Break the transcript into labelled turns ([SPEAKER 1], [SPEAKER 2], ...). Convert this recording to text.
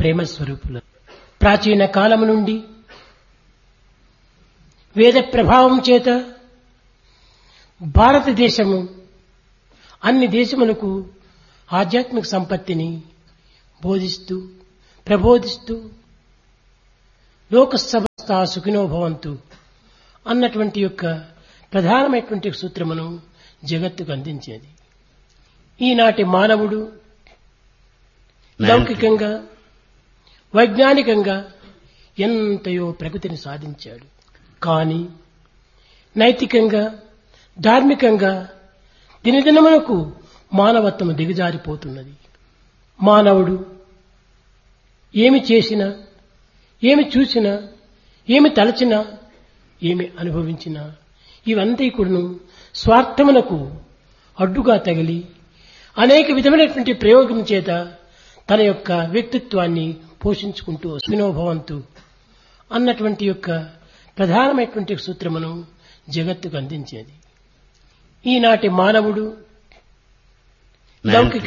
[SPEAKER 1] ప్రేమ స్వరూపులు ప్రాచీన కాలము నుండి వేద ప్రభావం చేత భారతదేశము అన్ని దేశములకు ఆధ్యాత్మిక సంపత్తిని బోధిస్తూ ప్రబోధిస్తూ లోక సమస్త సుఖినో భవంతు అన్నటువంటి యొక్క ప్రధానమైనటువంటి సూత్రమును జగత్తుకు అందించేది ఈనాటి మానవుడు లౌకికంగా వైజ్ఞానికంగా ఎంతయో ప్రగతిని సాధించాడు కానీ నైతికంగా ధార్మికంగా దినదినమునకు మానవత్వం దిగజారిపోతున్నది మానవుడు ఏమి చేసినా ఏమి చూసినా ఏమి తలచినా ఏమి అనుభవించినా ఇవంతా కూడాను స్వార్థమునకు అడ్డుగా తగిలి అనేక విధమైనటువంటి ప్రయోగం చేత తన యొక్క వ్యక్తిత్వాన్ని పోషించుకుంటూ వినోభవంతు అన్నటువంటి యొక్క ప్రధానమైనటువంటి సూత్రమును జగత్తుకు అందించేది ఈనాటి మానవుడు లౌకిక